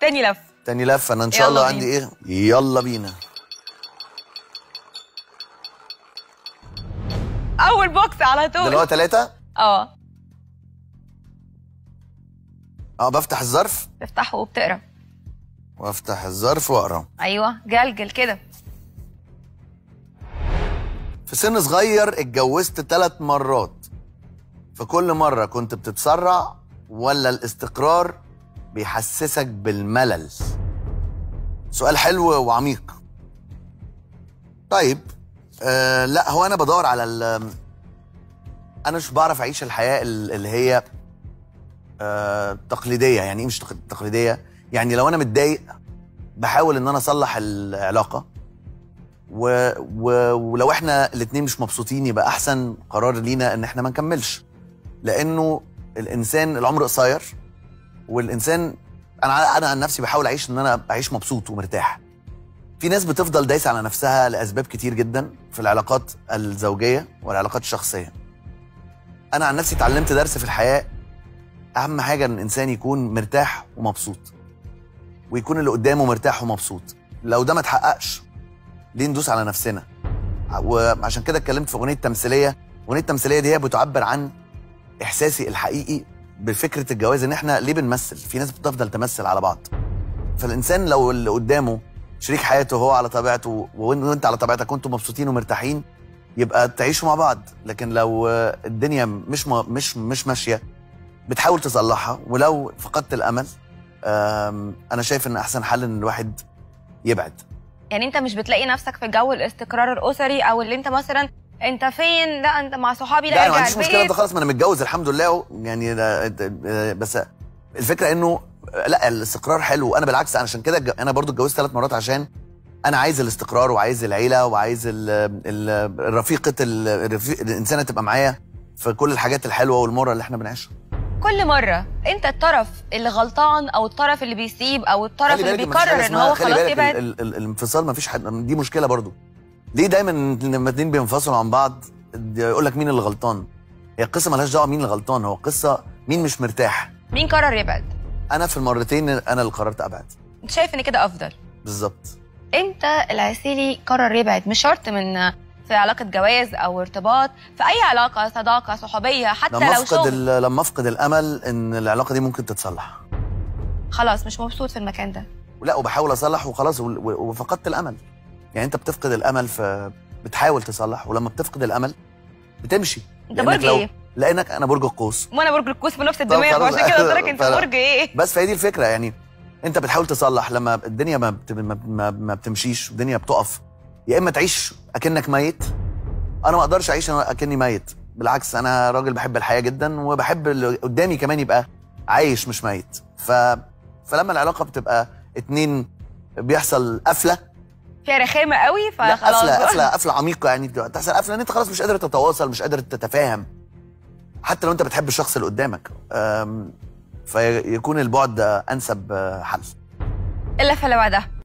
تاني لف تاني لفه انا ان شاء يلا الله بينا. عندي ايه يلا بينا اول بوكس على ده اللي هو طول ثلاثة اه اه بفتح الظرف تفتحه وبتقرا وافتح الظرف واقرا ايوه جلجل كده في سن صغير اتجوزت ثلاث مرات في كل مرة كنت بتتسرع ولا الاستقرار بيحسسك بالملل سؤال حلو وعميق طيب آه لا هو انا بدور على ال انا مش بعرف اعيش الحياة ال- اللي هي آه تقليدية يعني ايه مش تق- تقليدية يعني لو انا متضايق بحاول ان انا اصلح العلاقة و... و... ولو احنا الاتنين مش مبسوطين يبقى احسن قرار لينا ان احنا ما نكملش لانه الانسان العمر قصير والانسان انا انا عن نفسي بحاول اعيش ان انا اعيش مبسوط ومرتاح في ناس بتفضل دايسه على نفسها لاسباب كتير جدا في العلاقات الزوجيه والعلاقات الشخصيه انا عن نفسي اتعلمت درس في الحياه اهم حاجه ان الانسان يكون مرتاح ومبسوط ويكون اللي قدامه مرتاح ومبسوط لو ده ما اتحققش ليه ندوس على نفسنا وعشان كده اتكلمت في اغنيه تمثيليه اغنيه التمثيليه دي هي بتعبر عن احساسي الحقيقي بفكره الجواز ان احنا ليه بنمثل في ناس بتفضل تمثل على بعض فالانسان لو اللي قدامه شريك حياته هو على طبيعته وإن- وانت على طبيعتك وانتم مبسوطين ومرتاحين يبقى تعيشوا مع بعض لكن لو آه، الدنيا مش م- مش مش ماشيه بتحاول تصلحها ولو فقدت الامل آم، انا شايف ان احسن حل ان الواحد يبعد يعني انت مش بتلاقي نفسك في جو الاستقرار الاسري او اللي انت مثلا انت فين لا انت مع صحابي لا, لا انا ما ارجع عنديش مشكله البيت. ده خلاص ما انا متجوز الحمد لله و- يعني ده- ده- بس الفكره انه لا الاستقرار حلو انا بالعكس انا عشان كده اتج- انا برضو اتجوزت ثلاث مرات عشان انا عايز الاستقرار وعايز العيله وعايز ال- ال- الرفيقه ال- الرفيق الانسانه تبقى معايا في كل الحاجات الحلوه والمره اللي احنا بنعيشها كل مره انت الطرف اللي غلطان او الطرف اللي بيسيب او الطرف خلي اللي بالك مفيش حاجة بيقرر ان اسمها- هو خلي خلاص بالك يبعد ال- ال- الانفصال ما فيش حد دي مشكله برضو ليه دايما لما اتنين بينفصلوا عن بعض يقول لك مين اللي غلطان هي القصه مالهاش دعوه مين اللي غلطان هو القصه مين مش مرتاح مين قرر يبعد انا في المرتين انا اللي قررت ابعد انت شايف ان كده افضل بالظبط امتى العسيلي قرر يبعد مش شرط من في علاقه جواز او ارتباط في اي علاقه صداقه صحوبيه حتى لما لو افقد شغل ال- لما افقد الامل ان العلاقه دي ممكن تتصلح خلاص مش مبسوط في المكان ده لا وبحاول اصلح وخلاص و- و- وفقدت الامل يعني انت بتفقد الامل ف بتحاول تصلح ولما بتفقد الامل بتمشي انت لأنك برج لو- ايه؟ لانك انا برج القوس وانا برج القوس في نفس الدماغ خلاص. وعشان كده قلت لك انت فلا. برج ايه؟ بس فهي دي الفكره يعني انت بتحاول تصلح لما الدنيا ما بت... ما, ما, ما بتمشيش الدنيا بتقف يا اما تعيش اكنك ميت انا ما اقدرش اعيش أنا اكني ميت بالعكس انا راجل بحب الحياه جدا وبحب اللي قدامي كمان يبقى عايش مش ميت ف... فلما العلاقه بتبقى اتنين بيحصل قفله فيها رخامه قوي لا فخلاص قفله بقى. قفله قفله عميقه يعني تحصل قفله ان انت خلاص مش قادر تتواصل مش قادر تتفاهم حتى لو انت بتحب الشخص اللي قدامك أم، فيكون البعد انسب حل الا في اللي بعدها